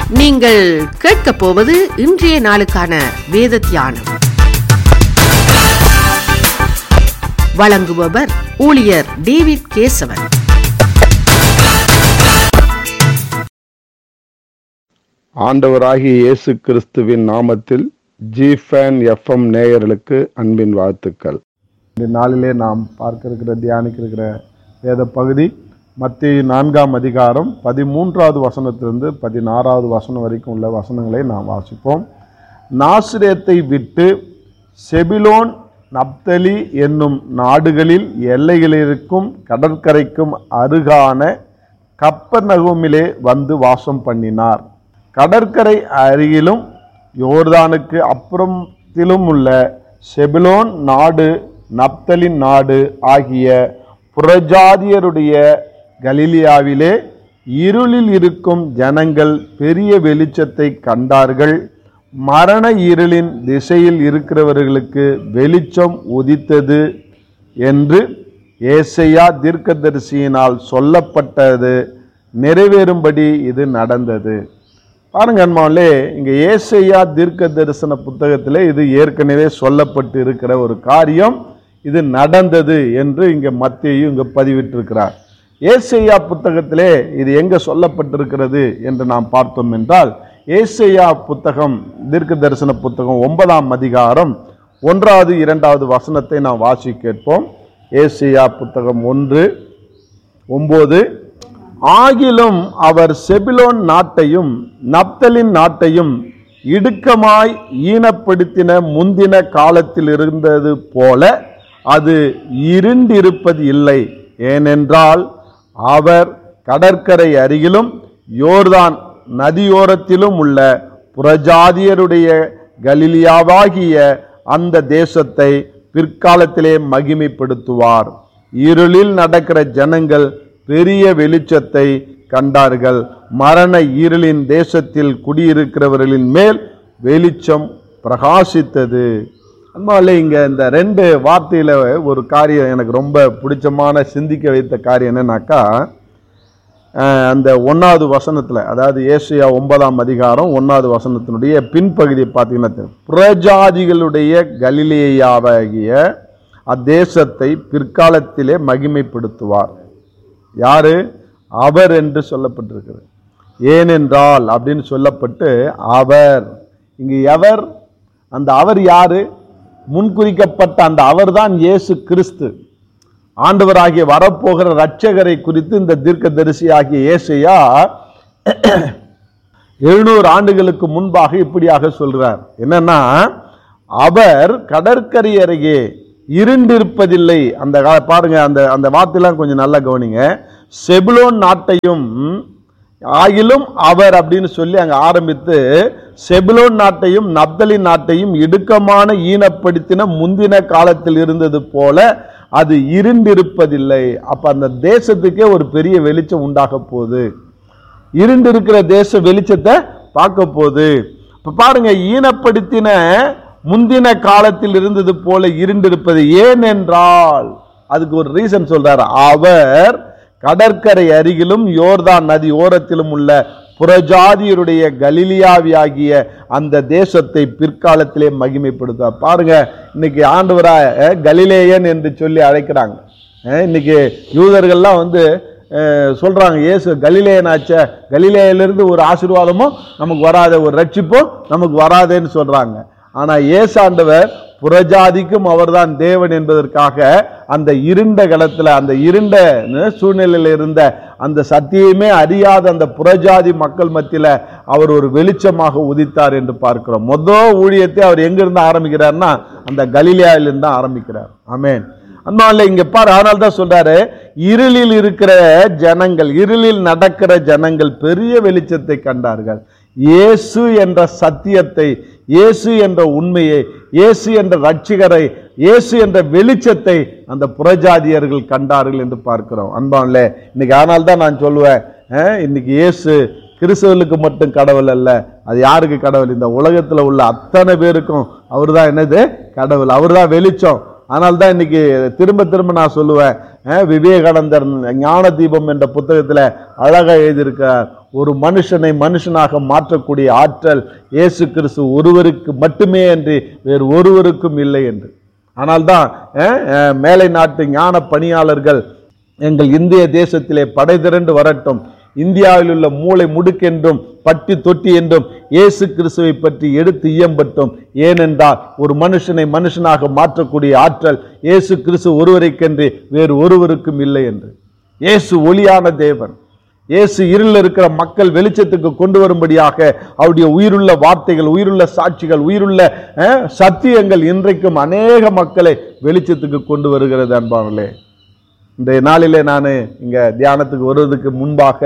நீங்கள் கேட்கப் போவது இன்றைய நாளுக்கான வேத தியானம் வழங்குபவர் ஊழியர் டேவிட் கேசவன் ஆண்டவராகிய இயேசு கிறிஸ்துவின் நாமத்தில் ஜிஃபேன் எஃப்எம் நேயர்களுக்கு அன்பின் வாழ்த்துக்கள் இந்த நாளிலே நாம் பார்க்க இருக்கிற தியானிக்க இருக்கிற வேத பகுதி மத்திய நான்காம் அதிகாரம் பதிமூன்றாவது வசனத்திலிருந்து பதினாறாவது வசனம் வரைக்கும் உள்ள வசனங்களை நாம் வாசிப்போம் நாசிரேத்தை விட்டு செபிலோன் நப்தலி என்னும் நாடுகளில் எல்லைகளிலிருக்கும் கடற்கரைக்கும் அருகான கப்பர்நகூமிலே வந்து வாசம் பண்ணினார் கடற்கரை அருகிலும் யோர்தானுக்கு அப்புறத்திலும் உள்ள செபிலோன் நாடு நப்தலின் நாடு ஆகிய புறஜாதியருடைய கலிலியாவிலே இருளில் இருக்கும் ஜனங்கள் பெரிய வெளிச்சத்தை கண்டார்கள் மரண இருளின் திசையில் இருக்கிறவர்களுக்கு வெளிச்சம் உதித்தது என்று ஏசையா தீர்க்கதரிசியினால் சொல்லப்பட்டது நிறைவேறும்படி இது நடந்தது பாருங்க அன்மாவிலே இங்க ஏசையா தீர்க்க தரிசன புத்தகத்திலே இது ஏற்கனவே சொல்லப்பட்டு இருக்கிற ஒரு காரியம் இது நடந்தது என்று இங்க மத்தியும் இங்க பதிவிட்டிருக்கிறார் ஏசையா புத்தகத்திலே இது எங்க சொல்லப்பட்டிருக்கிறது என்று நாம் பார்த்தோம் என்றால் ஏசையா புத்தகம் தீர்க்க தரிசன புத்தகம் ஒன்பதாம் அதிகாரம் ஒன்றாவது இரண்டாவது வசனத்தை நாம் வாசி கேட்போம் ஏசையா புத்தகம் ஒன்று ஒன்பது ஆகிலும் அவர் செபிலோன் நாட்டையும் நப்தலின் நாட்டையும் இடுக்கமாய் ஈனப்படுத்தின முந்தின காலத்தில் இருந்தது போல அது இருண்டிருப்பது இல்லை ஏனென்றால் அவர் கடற்கரை அருகிலும் யோர்தான் நதியோரத்திலும் உள்ள புறஜாதியருடைய கலிலியாவாகிய அந்த தேசத்தை பிற்காலத்திலே மகிமைப்படுத்துவார் இருளில் நடக்கிற ஜனங்கள் பெரிய வெளிச்சத்தை கண்டார்கள் மரண இருளின் தேசத்தில் குடியிருக்கிறவர்களின் மேல் வெளிச்சம் பிரகாசித்தது அம்மாவில் இங்கே இந்த ரெண்டு வார்த்தையில் ஒரு காரியம் எனக்கு ரொம்ப பிடிச்சமான சிந்திக்க வைத்த காரியம் என்னன்னாக்கா அஹ், அந்த ஒன்றாவது வசனத்தில் அதாவது ஏசியா ஒன்பதாம் அதிகாரம் ஒன்றாவது வசனத்தினுடைய பின்பகுதியை பார்த்தீங்கன்னா தெரியும். புறஜாதிகளுடைய கலிலேயாவாகிய அத்தேசத்தை பிற்காலத்திலே மகிமைப்படுத்துவார் யாரு அவர் என்று சொல்லப்பட்டிருக்கிறது ஏனென்றால் அப்படின்னு சொல்லப்பட்டு அவர் இங்கு எவர் அந்த அவர் யாரு முன்குறிக்கப்பட்ட அந்த அவர்தான் இயேசு கிறிஸ்து ஆண்டவராகிய வரப்போகிற இரட்சகரை குறித்து இந்த தீர்க்கதரிசி ஆகிய ஏசையா எழுநூறு ஆண்டுகளுக்கு முன்பாக இப்படியாக சொல்றார் என்னன்னா அவர் கடற்கரை அருகே இருண்டிருப்பதில்லை அந்த கா- பாருங்க அந்த அந்த வார்த்தையெல்லாம் கொஞ்சம் நல்லா கவனிங்க செபுலோன் நாட்டையும் ஆகிலும் அவர் அப்படின்னு சொல்லி அங்க ஆரம்பித்து செபுலோன் நாட்டையும் நப்தலின் நாட்டையும் இடுக்கமான ஈனப்படுத்தின முந்தின காலத்தில் இருந்தது போல அது இருண்டிருப்பதில்லை அப்ப அந்த தேசத்துக்கே ஒரு பெரிய வெளிச்சம் உண்டாக போகுது இருண்டு இருக்கிற தேச வெளிச்சத்தை பார்க்க போகுது இப்ப பாருங்க ஈனப்படுத்தின முந்தின காலத்தில் இருந்தது போல இருண்டிருப்பது ஏனென்றால் அதுக்கு ஒரு ரீசன் சொல்றாரு அவர் கடற்கரை அருகிலும் யோர்தான் நதி ஓரத்திலும் உள்ள புறஜாதியருடைய கலிலியாவியாகிய அந்த தேசத்தை பிற்காலத்திலே மகிமைப்படுத்தார் பாருங்க இன்னைக்கு ஆண்டவரா அஹ், கலிலேயன் என்று சொல்லி அழைக்கிறாங்க அஹ், இன்னைக்கு யூதர்கள்லாம் வந்து அஹ், சொல்றாங்க இயேசு கலிலேயனாச்சே கலிலேயிலிருந்து ஒரு ஆசீர்வாதமும் நமக்கு வராத ஒரு ரட்சிப்பும் நமக்கு வராதேன்னு சொல்றாங்க ஆனா ஏசாண்டவர் புறஜாதிக்கும் அவர்தான் தேவன் என்பதற்காக அந்த இருண்ட களத்துல அந்த இருண்ட ந- சூழ்நிலையில இருந்த அந்த சத்தியமே அறியாத அந்த புறஜாதி மக்கள் மத்தியில அவர் ஒரு வெளிச்சமாக உதித்தார் என்று பார்க்கிறோம் மொத ஊழியத்தை அவர் எங்கிருந்து ஆரம்பிக்கிறார்னா அந்த கலிலியாவிலிருந்து தான் ஆரம்பிக்கிறார் ஆமென் அண்ணால இங்க பாரு அதனால தான் சொல்றாரு இருளில் இருக்கிற ஜனங்கள் இருளில் நடக்கிற ஜனங்கள் பெரிய வெளிச்சத்தை கண்டார்கள் இயேசு என்ற சத்தியத்தை இயேசு என்ற உண்மையை இயேசு என்ற ரட்சிகரை இயேசு என்ற வெளிச்சத்தை அந்த புறஜாதியர்கள் கண்டார்கள் என்று பார்க்கிறோம் அன்பான்ல இன்னைக்கு ஆனால் தான் நான் சொல்லுவேன் அஹ், இன்னைக்கு இயேசு கிறிஸ்தவர்களுக்கு மட்டும் கடவுள் அல்ல அது யாருக்கு கடவுள் இந்த உலகத்துல உள்ள அத்தனை பேருக்கும் அவர்தான் என்னது கடவுள் அவர்தான் வெளிச்சம் அதனால தான் இன்னைக்கு திரும்ப திரும்ப நான் சொல்லுவேன் அஹ், விவேகானந்தர் ஞான தீபம் என்ற புத்தகத்தில் அழகாக எழுதியிருக்கிறார் ஒரு மனுஷனை மனுஷனாக மாற்றக்கூடிய ஆற்றல் இயேசு கிறிஸ்து ஒருவருக்கு மட்டுமே என்று வேறு ஒருவருக்கும் இல்லை என்று ஆனால்தான் அஹ், அஹ், மேலை நாட்டு ஞான பணியாளர்கள் எங்கள் இந்திய தேசத்திலே படை திரண்டு வரட்டும் இந்தியாவில் உள்ள மூளை முடுக்கென்றும் பட்டி தொட்டி என்றும் இயேசு கிறிஸ்துவை பற்றி எடுத்து இயம்பட்டும் ஏனென்றால் ஒரு மனுஷனை மனுஷனாக மாற்றக்கூடிய ஆற்றல் இயேசு கிறிஸ்து ஒருவருக்கென்று வேறு ஒருவருக்கும் இல்லை என்று இயேசு ஒளியான தேவன் இயேசு இருளில் இருக்கிற மக்கள் வெளிச்சத்துக்கு கொண்டு வரும்படியாக அவருடைய உயிருள்ள வார்த்தைகள் உயிருள்ள சாட்சிகள் உயிருள்ள அஹ், சத்தியங்கள் இன்றைக்கும் அநேக மக்களை வெளிச்சத்துக்கு கொண்டு வருகிறது அன்பானே இந்த நாளிலே நான் இங்கே தியானத்துக்கு வருவதற்கு முன்பாக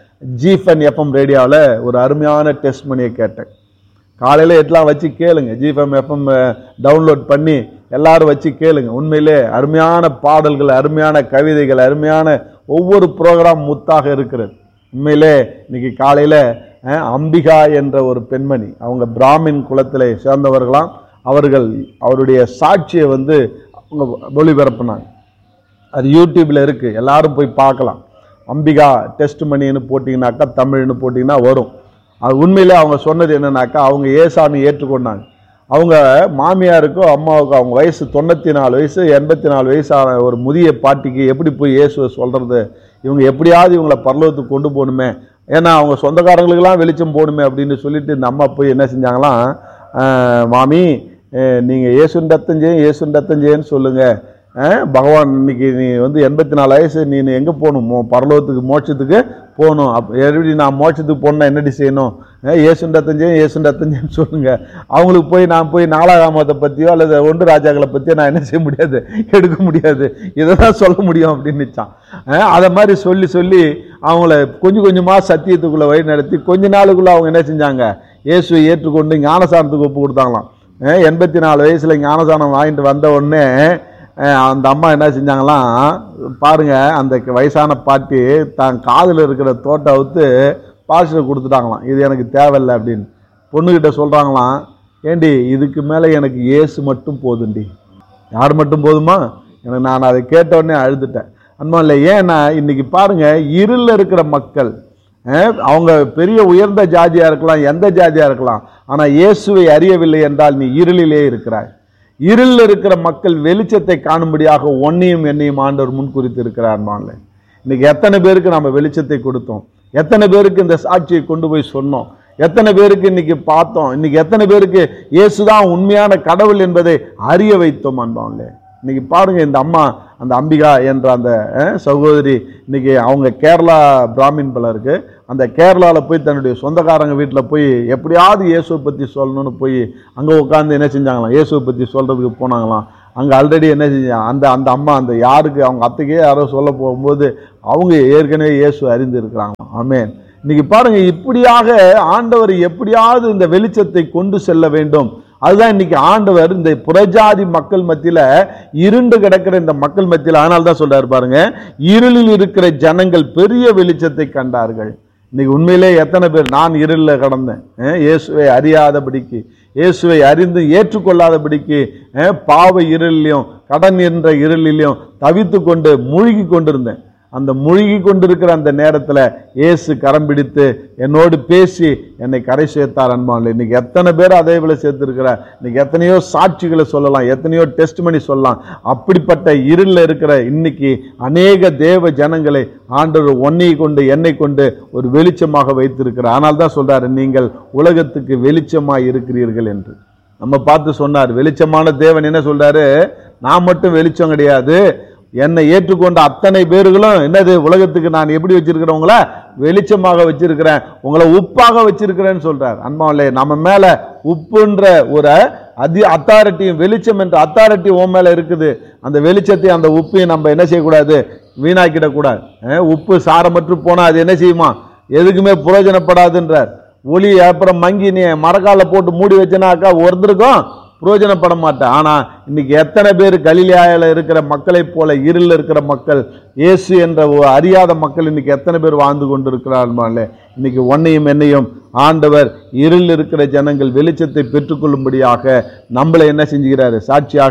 ஜிஃபன் எஃப்எம் ரேடியோவில் ஒரு அருமையான டெஸ்ட் மணியை கேட்டேன் காலையில் எல்லாம் வச்சு கேளுங்க ஜிஃபம் எஃப்எம் டவுன்லோட் பண்ணி எல்லாரும் வச்சு கேளுங்க உண்மையிலே அருமையான பாடல்கள் அருமையான கவிதைகள் அருமையான ஒவ்வொரு ப்ரோக்ராம் முத்தாக இருக்கிறது உண்மையிலே இன்னைக்கு காலையில் அம்பிகா என்ற ஒரு பெண்மணி அவங்க பிராமின் குலத்தில் சேர்ந்தவர்களாம் அவர்கள் அவருடைய சாட்சியை வந்து அவங்க ஒளிபரப்புனாங்க அது யூடியூப்ல இருக்கு எல்லாரும் போய் பார்க்கலாம் அம்பிகா டெஸ்ட் மணின்னு போட்டிங்கனாக்கா தமிழ்னு போட்டிங்கன்னா வரும் அது உண்மையிலே அவங்க சொன்னது என்னன்னாக்கா அவங்க ஏசாமி ஏற்றுக்கொண்டாங்க அவங்க மாமியாருக்கோ அம்மாவுக்கோ அவங்க வயசு தொண்ணூற்றி நாலு வயசு எண்பத்தி நாலு வயசான ஒரு முதிய பாட்டிக்கு எப்படி போய் இயேசுவை சொல்கிறது இவங்க எப்படியாவது இவங்கள பரலோகத்துக்கு கொண்டு போகணுமே ஏன்னா அவங்க சொந்தக்காரங்களுக்கெல்லாம் வெளிச்சம் போகணுமே அப்படின்னு சொல்லிட்டு இந்த அம்மா போய் என்ன செஞ்சாங்களாம் "ஆஹ், மாமி நீங்கள் இயேசுன் ரத்தஞ்சேன் இயேசுன் ரத்தஞ்சேன்னு சொல்லுங்கள் அஹ் பகவான் இன்னைக்கு நீ வந்து எண்பத்தி நாலு வயசு நீ நீ எங்கே போகணும் மோ பரலோகத்துக்கு மோட்சத்துக்கு போகணும் அப் எப்படி நான் மோட்சத்துக்கு போகணுன்னா என்னடி செய்யணும் ஏசுண்டத்தஞ்சேன் ஏசுண்டத்தஞ்சேன்னு சொல்லுங்க அவங்களுக்கு போய் நான் போய் நாலாகாமத்தை பற்றியோ அல்லது ஒன்று ராஜாக்களை பற்றியோ நான் என்ன செய்ய முடியாது எடுக்க முடியாது இதை தான் சொல்ல முடியும் அப்படின்னு நினைச்சான் அஹ் அதை மாதிரி சொல்லி சொல்லி அவங்கள கொஞ்சம் கொஞ்சமாக சத்தியத்துக்குள்ளே வழி நடத்தி கொஞ்ச நாளுக்குள்ளே அவங்க என்ன செஞ்சாங்க இயேசுவை ஏற்றுக்கொண்டு ஞானசானத்துக்கு ஒப்பு கொடுத்தாங்களாம் அஹ் எண்பத்தி நாலு வயசில் ஞானசானம் வாங்கிட்டு வந்த உடனே அஹ் அந்த அம்மா என்ன செஞ்சாங்களாம் பாருங்க அந்த வயசான பாட்டி தான் காதில் இருக்கிற தோட்டை அவுத்து பாஸ்டர் கொடுத்துட்டாங்களாம் இது எனக்கு தேவையில்லை அப்படின்னு பொண்ணுக்கிட்ட சொல்கிறாங்களாம் ஏண்டி இதுக்கு மேலே எனக்கு இயேசு மட்டும் போதுண்டி யார் மட்டும் போதுமா எனக்கு நான் அதை கேட்ட உடனே அழுதுட்டேன் அன்மா இல்லை ஏன்னா இன்னைக்கு பாருங்க இருளில் இருக்கிற மக்கள் அஹ், அவங்க பெரிய உயர்ந்த ஜாதியா இருக்கலாம் எந்த ஜாதியா இருக்கலாம் ஆனா இயேசுவை அறியவில்லை என்றால் நீ இருளிலே இருக்கிறாய் இருளில் இருக்கிற மக்கள் வெளிச்சத்தை காணும்படியாக ஒன்னையும் என்னையும் ஆண்டவர் முன்குறித்து இருக்கிறார் மான்ல இன்னைக்கு எத்தனை பேருக்கு நம்ம வெளிச்சத்தை கொடுத்தோம் எத்தனை பேருக்கு இந்த சாட்சியை கொண்டு போய் சொன்னோம் எத்தனை பேருக்கு இன்னைக்கு பார்த்தோம் இன்னைக்கு எத்தனை பேருக்கு இயேசுதான் உண்மையான கடவுள் என்பதை அறிய வைத்தோம் அன்பான்லே இன்னைக்கு பாருங்க இந்த அம்மா அந்த அம்பிகா என்ற அந்த அஹ், சகோதரி இன்னைக்கு அவங்க கேரளா பிராமின் போல இருக்கு அந்த கேரளாவில் போய் தன்னுடைய சொந்தக்காரங்க வீட்டில் போய் எப்படியாவது இயேசுவை பற்றி சொல்லணும்னு போய் அங்கே உட்காந்து என்ன செஞ்சாங்களாம் இயேசுவை பற்றி சொல்கிறதுக்கு போனாங்களாம் அங்கே ஆல்ரெடி என்ன செஞ்சாங்க அந்த அந்த அம்மா அந்த யாருக்கு அவங்க அத்தைக்கே யாரோ சொல்ல போகும்போது அவங்க ஏற்கனவே இயேசு அறிந்து இருக்கிறாங்களாம் ஆமென் இன்னைக்கு பாருங்க இப்படியாக ஆண்டவர் எப்படியாவது இந்த வெளிச்சத்தை கொண்டு செல்ல வேண்டும் அதுதான் இன்னைக்கு ஆண்டவர் இந்த புறஜாதி மக்கள் மத்தியில இருண்டு கிடக்கிற இந்த மக்கள் மத்தியில அதனால தான் சொல்றாரு பாருங்க இருளில் இருக்கிற ஜனங்கள் பெரிய வெளிச்சத்தை கண்டார்கள் இன்னைக்கு உண்மையிலே எத்தனை பேர் நான் இருளில் கடந்தேன் அஹ், இயேசுவை அறியாதபடிக்கு இயேசுவை அறிந்து ஏற்றுக்கொள்ளாதபடிக்கு அஹ், பாவ இருளிலையும் கடன் என்ற இருளிலையும் தவித்து கொண்டு மூழ்கி கொண்டிருந்தேன் அந்த மூழ்கி கொண்டிருக்கிற அந்த நேரத்தில் இயேசு கரம் பிடித்து என்னோடு பேசி என்னை கரை சேர்த்தார் அன்பான்ல இன்னைக்கு எத்தனை பேர் அதே போல சேர்த்திருக்கிறார் இன்னைக்கு எத்தனையோ சாட்சிகளை சொல்லலாம் எத்தனையோ டெஸ்ட் பண்ணி சொல்லலாம் அப்படிப்பட்ட இருளில் இருக்கிற இன்னைக்கு அநேக தேவ ஜனங்களை ஆண்டவர் ஒன்னை கொண்டு என்னை கொண்டு ஒரு வெளிச்சமாக வைத்திருக்கிறார் ஆனால் தான் சொல்றாரு நீங்கள் உலகத்துக்கு வெளிச்சமாய் இருக்கிறீர்கள் என்று நம்ம பார்த்து சொன்னார் வெளிச்சமான தேவன் என்ன சொல்றாரு நான் மட்டும் வெளிச்சம் கிடையாது என்னை ஏற்றுக்கொண்ட அத்தனை பேர்களும் என்னது உலகத்துக்கு நான் எப்படி வச்சிருக்கிறேன் உங்களை வெளிச்சமாக வச்சிருக்கிறேன் உங்களை உப்பாக வச்சிருக்கிறேன்னு சொல்றார் அன்பாவில்லை நம்ம மேல உப்புன்ற ஒரு அதி அத்தாரிட்டியும் வெளிச்சம் என்ற அத்தாரிட்டி உன் மேல இருக்குது அந்த வெளிச்சத்தையும் அந்த உப்பையும் நம்ம என்ன செய்யக்கூடாது வீணாக்கிடக்கூடாது அஹ் உப்பு சாரமற்று போனா அது என்ன செய்யுமா எதுக்குமே பிரயோஜனப்படாதுன்றார் ஒளி அப்புறம் மங்கி நீ மரக்கால போட்டு மூடி வச்சனாக்கா ஒருத்தருக்கும் பிரயோஜனப்பட மாட்டேன் ஆனா இன்னைக்கு எத்தனை பேர் கலிலியாயில இருக்கிற மக்களைப் போல இருளில் இருக்கிற மக்கள் இயேசு என்ற ஒரு அறியாத மக்கள் இன்னைக்கு எத்தனை பேர் வாழ்ந்து கொண்டிருக்கிறார்களே இன்னைக்கு ஒன்னையும் என்னையும் ஆண்டவர் இருளில் இருக்கிற ஜனங்கள் வெளிச்சத்தை பெற்றுக்கொள்ளும்படியாக நம்மளை என்ன செஞ்சுக்கிறாரு சாட்சியாக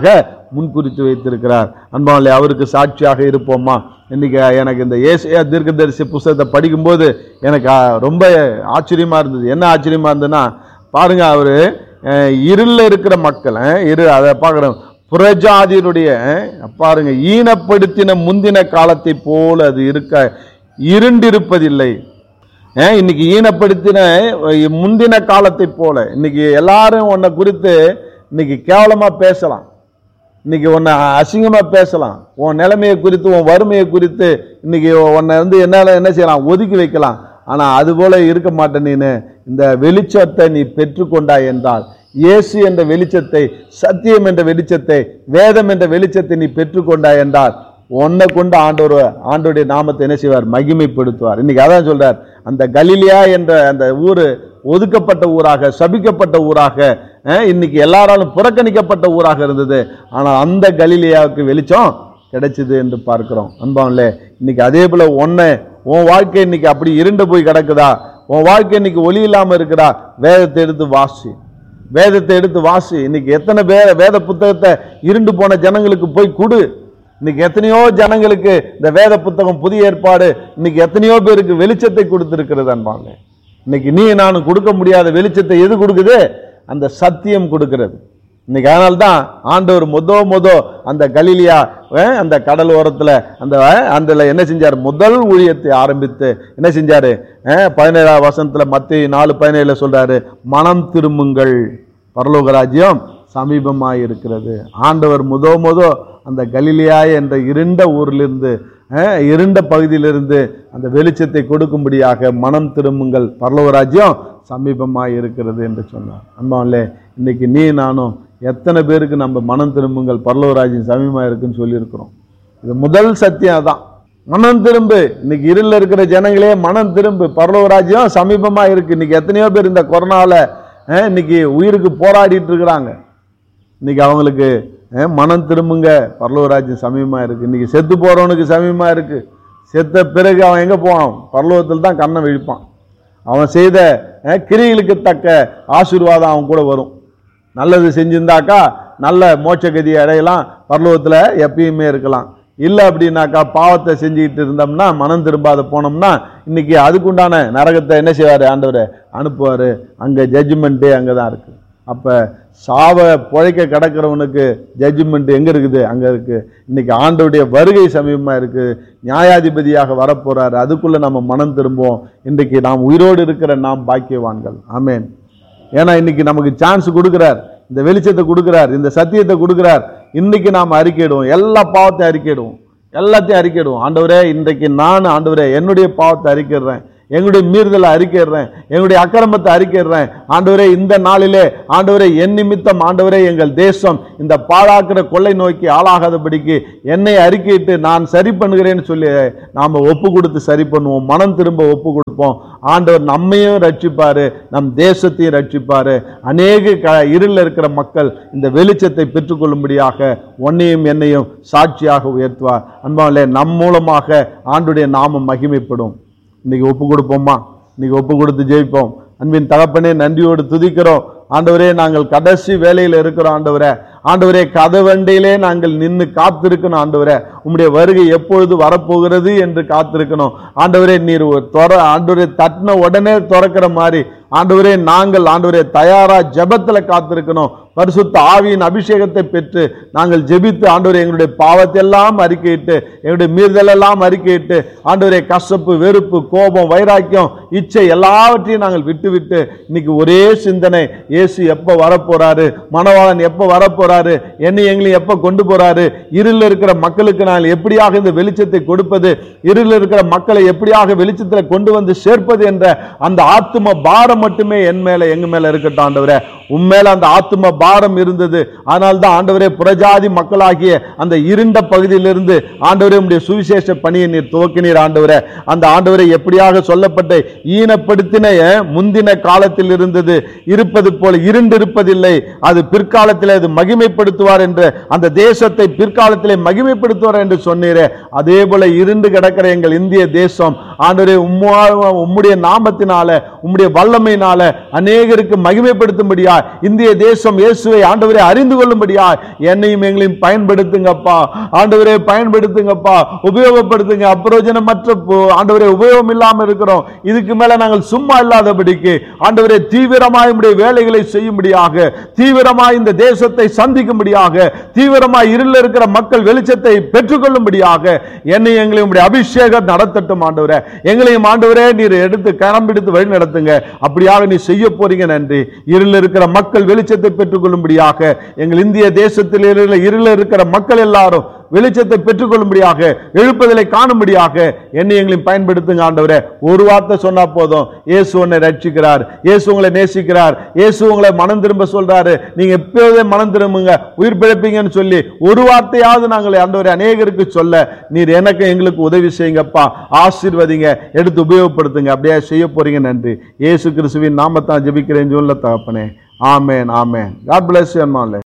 முன்குறித்து வைத்திருக்கிறார் அன்பாலே அவருக்கு சாட்சியாக இருப்போமா இன்னைக்கு எனக்கு இந்த ஏசியா தீர்க்கதரிசி புஸ்தகத்தை படிக்கும்போது எனக்கு ஆ, ரொம்ப ஆச்சரியமா இருந்தது என்ன ஆச்சரியமா இருந்ததுன்னா பாருங்க அவரு அஹ், இருள்ல இருக்கிற மக்களை இரு அதை பார்க்குறோம் புறஜாதியருடைய அஹ், பாருங்க ஈனப்படுத்தின முந்தின காலத்தை போல அது இருக்க இருண்டிருப்பதில்லை ஏன் இன்னைக்கு ஈனப்படுத்தின அஹ், முந்தின காலத்தை போல இன்னைக்கு எல்லாரும் உன்னை குறித்து இன்னைக்கு கேவலமா பேசலாம் இன்னைக்கு உன்னை அசிங்கமா பேசலாம் உன் நிலைமையை குறித்து உன் வறுமையை குறித்து இன்னைக்கு உன்னை வந்து என்னால என்ன செய்யலாம் ஒதுக்கி வைக்கலாம் ஆனா அது போல இருக்க மாட்டே நீனு இந்த வெளிச்சத்தை நீ பெற்றுக்கொண்டாய் என்றால் இயேசு என்ற வெளிச்சத்தை சத்தியம் என்ற வெளிச்சத்தை வேதம் என்ற வெளிச்சத்தை நீ பெற்றுக்கொண்டாய் என்றால் உன்னை கொண்டு ஆண்டவர் ஆண்டோடைய நாமத்தை என்ன செய்வார் மகிமைப்படுத்துவார் இன்னைக்கு அதான் சொல்றார் அந்த கலிலியா என்ற அந்த ஊரு ஒதுக்கப்பட்ட ஊராக சபிக்கப்பட்ட ஊராக அஹ், இன்னைக்கு எல்லாராலும் புறக்கணிக்கப்பட்ட ஊராக இருந்தது ஆனால் அந்த கலிலியாவுக்கு வெளிச்சம் கிடைச்சது என்று பார்க்கிறோம் அன்பான்லே இன்னைக்கு அதே போல ஒன்னை உன் வாழ்க்கை இன்னைக்கு அப்படி இருண்டு போய் கிடக்குதா உன் வாழ்க்கை இன்னைக்கு ஒளி இல்லாம இருக்குதா வேதத்தை எடுத்து வாசி வேதத்தை எடுத்து வாசி இன்னைக்கு எத்தனை வே வேத புத்தகத்தை இருண்டு போன ஜனங்களுக்கு போய் கொடு இன்னைக்கு எத்தனையோ ஜனங்களுக்கு இந்த வேத புத்தகம் புதிய ஏற்பாடு இன்னைக்கு எத்தனையோ பேருக்கு வெளிச்சத்தை கொடுத்திருக்கிறது அன்பாங்க இன்னைக்கு நீ நானும் கொடுக்க முடியாத வெளிச்சத்தை எது கொடுக்குது அந்த சத்தியம் கொடுக்கிறது இன்னைக்கு அதனால தான் ஆண்டவர் மொதோ மொதோ அந்த கலிலியா அஹ், அந்த கடல் ஓரத்தில் அந்த அந்த என்ன செஞ்சார் முதல் ஊழியத்தை ஆரம்பித்து என்ன செஞ்சாரு அஹ், பதினேழாம் வசனத்துல மத்திய நாலு பதினேழுல சொல்றாரு மனம் திரும்புங்கள் பரலோக ராஜ்யம் சமீபமாய் இருக்கிறது ஆண்டவர் முதோ முதோ அந்த கலிலியா என்ற இருண்ட ஊரிலிருந்து அஹ், இருண்ட பகுதியிலிருந்து அந்த வெளிச்சத்தை கொடுக்கும்படியாக மனம் திரும்புங்கள் பரலோக ராஜ்யம் சமீபமாய் இருக்கிறது என்று சொன்னார் அன்பாவிலே இன்னைக்கு நீ நானும் எத்தனை பேருக்கு நம்ம மனம் திரும்புங்கள் பரலோக ராஜ்யம் சமீபமாக இருக்குன்னு சொல்லியிருக்கிறோம் இது முதல் சத்தியம் அதான் மனம் திரும்பு இன்னைக்கு இருளில் இருக்கிற ஜனங்களே மனம் திரும்பு பரலோக ராஜ்யம் சமீபமா இருக்கு இன்னைக்கு எத்தனையோ பேர் இந்த கொரோனால அஹ், இன்னைக்கு உயிருக்கு போராடிட்டு இருக்கிறாங்க இன்னைக்கு அவங்களுக்கு அஹ், மனம் திரும்புங்க பரலோக ராஜ்யம் சமீபமா இருக்கு இன்னைக்கு செத்து போறவனுக்கு சமீபமா இருக்கு செத்த பிறகு அவன் எங்க போவான் பரலோகத்தில் தான் கண்ணை விழிப்பான் அவன் செய்த அஹ், கிரிகளுக்கு தக்க ஆசீர்வாதம் அவன் கூட வரும் நல்லது செஞ்சிருந்தாக்கா நல்ல மோட்சகதி அடையலாம் பரலோகத்தில் எப்பயுமே இருக்கலாம் இல்லை அப்படின்னாக்கா பாவத்தை செஞ்சுக்கிட்டு இருந்தோம்னா மனம் திரும்பாத போனோம்னா இன்னைக்கு அதுக்குண்டான நரகத்தை என்ன செய்வார் ஆண்டவர் அனுப்புவார் அங்கே ஜட்ஜ்மெண்ட்டே அங்கே தான் இருக்குது அப்போ சாவ புழைக்க கிடக்கிறவனுக்கு ஜட்ஜ்மெண்ட் எங்கே இருக்குது அங்கே இருக்குது இன்னைக்கு ஆண்டவருடைய வருகை சமீபமாக இருக்குது நியாயாதிபதியாக வரப்போறாரு அதுக்குள்ளே நம்ம மனம் திரும்புவோம் இன்றைக்கு நாம் உயிரோடு இருக்கிற நாம் பாக்கியவான்கள் ஆமென் ஏன்னா இன்னைக்கு நமக்கு சான்ஸ் கொடுக்கிறார் இந்த வெளிச்சத்தை கொடுக்கிறார் இந்த சத்தியத்தை கொடுக்கிறார் இன்னைக்கு நாம் அறிக்கையிடுவோம் எல்லா பாவத்தையும் அறிக்கையிடுவோம் எல்லாத்தையும் அறிக்கையிடுவோம் ஆண்டவரே இன்றைக்கு நான் ஆண்டவரே என்னுடைய பாவத்தை அறிக்கையிடுறேன் எங்களுடைய மீறுதலை அறிக்கையிடுறேன் எங்களுடைய அக்கிரமத்தை அறிக்கையிடுறேன் ஆண்டவரே இந்த நாளிலே ஆண்டவரே என் நிமித்தம் ஆண்டவரே எங்கள் தேசம் இந்த பாழாக்கிற கொள்ளை நோக்கி ஆளாகாதபடிக்கு என்னை அறிக்கையிட்டு நான் சரி பண்ணுகிறேன்னு சொல்லி நாம் ஒப்பு கொடுத்து சரி பண்ணுவோம் மனம் திரும்ப ஒப்பு கொடுப்போம் ஆண்டவர் நம்மையும் ரட்சிப்பாரு நம் தேசத்தையும் ரட்சிப்பாரு அநேக க இருளில் இருக்கிற மக்கள் இந்த வெளிச்சத்தை பெற்றுக்கொள்ளும்படியாக உன்னையும் என்னையும் சாட்சியாக உயர்த்துவார் அன்பாவிலே நம் மூலமாக ஆண்டுடைய நாமம் மகிமைப்படும் இன்னைக்கு ஒப்பு கொடுப்போமா இன்னைக்கு ஒப்பு கொடுத்து ஜெயிப்போம் அன்பின் தகப்பனே நன்றியோடு துதிக்கிறோம் ஆண்டவரே நாங்கள் கடைசி வேலையில் இருக்கிறோம் ஆண்டவரே ஆண்டவரே கதவண்டையிலே நாங்கள் நின்று காத்திருக்கணும் ஆண்டவரே உம்முடைய வருகை எப்பொழுது வரப்போகிறது என்று காத்திருக்கணும் ஆண்டவரே நீர் ஒரு தொற ஆண்டவரே தட்டின உடனே திறக்கிற மாதிரி ஆண்டவரே நாங்கள் ஆண்டவரே தயாரா ஜெபத்துல காத்திருக்கணும் பரிசுத்த ஆவியின் அபிஷேகத்தை பெற்று நாங்கள் ஜெபித்து ஆண்டவரே எங்களுடைய பாவத்தை எல்லாம் அறிக்கையிட்டு எங்களுடைய மீறுதல் எல்லாம் அறிக்கையிட்டு ஆண்டவரே கசப்பு வெறுப்பு கோபம் வைராக்கியம் இச்சை எல்லாவற்றையும் நாங்கள் விட்டு விட்டு இன்னைக்கு ஒரே சிந்தனை இயேசு எப்போ வரப்போறாரு மணவாளன் எப்போ வரப்போறாரு என்னை எங்களையும் எப்போ கொண்டு போறாரு இருளில் இருக்கிற மக்களுக்கு நான் எப்படியாக இந்த வெளிச்சத்தை கொடுப்பது இருளில் இருக்கிற மக்களை எப்படியாக வெளிச்சத்தில் கொண்டு வந்து சேர்ப்பது என்ற அந்த ஆத்தும பாரம் மட்டுமே என் மேல எங்க மேல இருக்கட்டும் ஆண்டவரே உன் மேல அந்த ஆத்தும பாரம் இருந்தது ஆனால் தான் ஆண்டவரே புறஜாதி மக்களாகிய அந்த இருண்ட பகுதியிலிருந்து ஆண்டவரே உம்முடைய சுவிசேஷ பணியை நீர் துவக்கினீர் ஆண்டவரே அந்த ஆண்டவரை எப்படியாக சொல்லப்பட்ட ஈனப்படுத்தின முந்தின காலத்தில் இருந்தது இருப்பது போல இருண்டு இருப்பதில்லை அது பிற்காலத்தில் அது மகிமைப்படுத்துவார் என்று அந்த தேசத்தை பிற்காலத்திலே மகிமைப்படுத்துவார் என்று சொன்னீரே அதே போல இருண்டு கிடக்கிற எங்கள் இந்திய தேசம் ஆண்டவரே உம்மா உம்முடைய நாமத்தினால உம்முடைய வல்லமையினால அநேகருக்கு மகிமைப்படுத்தும்படியா இந்திய தேசம் இயேசு இயேசுவை ஆண்டவரே அறிந்து கொள்ளும்படியா என்னையும் எங்களையும் பயன்படுத்துங்கப்பா ஆண்டவரே பயன்படுத்துங்கப்பா உபயோகப்படுத்துங்க அப்பிரோஜனமற்ற போ- ஆண்டவரே உபயோகம் இல்லாம இருக்கிறோம் இதுக்கு மேல நாங்கள் சும்மா இல்லாதபடிக்கு ஆண்டவரே தீவிரமாய் உம்முடைய வேலைகளை செய்யும்படியாக தீவிரமாய் இந்த தேசத்தை சந்திக்கும்படியாக தீவிரமாய் இருளில் இருக்கிற மக்கள் வெளிச்சத்தை பெற்றுக்கொள்ளும்படியாக என்னை எங்களை உம்முடைய அபிஷேகம் நடத்தட்டும் ஆண்டவரே எங்களையும் ஆண்டவரே நீர் எடுத்து கரம் பிடித்து வழி நடத்துங்க அப்படியாக நீ செய்ய போறீங்க நன்றி இருளில் இருக்கிற மக்கள் வெளிச்சத்தை பெற்றுக்கொள்ளும்படியாக எங்கள் இந்திய தேசத்தில் இருக்கிற இருளில் இருக்கிற மக்கள் எல்லாரும் வெளிச்சத்தை பெற்றுக்கொள்ளும்படியாக எழுப்புதலை காணும்படியாக என்னை எங்களையும் பயன்படுத்துங்க ஆண்டவரே ஒரு வார்த்தை சொன்னா போதும் இயேசு உன்னை ரட்சிக்கிறார் இயேசு உங்களை நேசிக்கிறார் இயேசு உங்களை மனம் திரும்ப சொல்றாரு நீங்க எப்போதே மனம் திரும்புங்க உயிர் பிழைப்பீங்கன்னு சொல்லி ஒரு வார்த்தையாவது நாங்கள் ஆண்டவரே அநேகருக்கு சொல்ல நீர் எனக்கு எங்களுக்கு உதவி செய்யுங்கப்பா ஆசீர்வதிங்க எடுத்து உபயோகப்படுத்துங்க அப்படியே செய்ய போறீங்க நன்றி இயேசு கிறிஸ்துவின் நாமத்தான் ஜெபிக்கிறேன் சொல்ல தகப்பனே amen amen God bless you அம்மாலே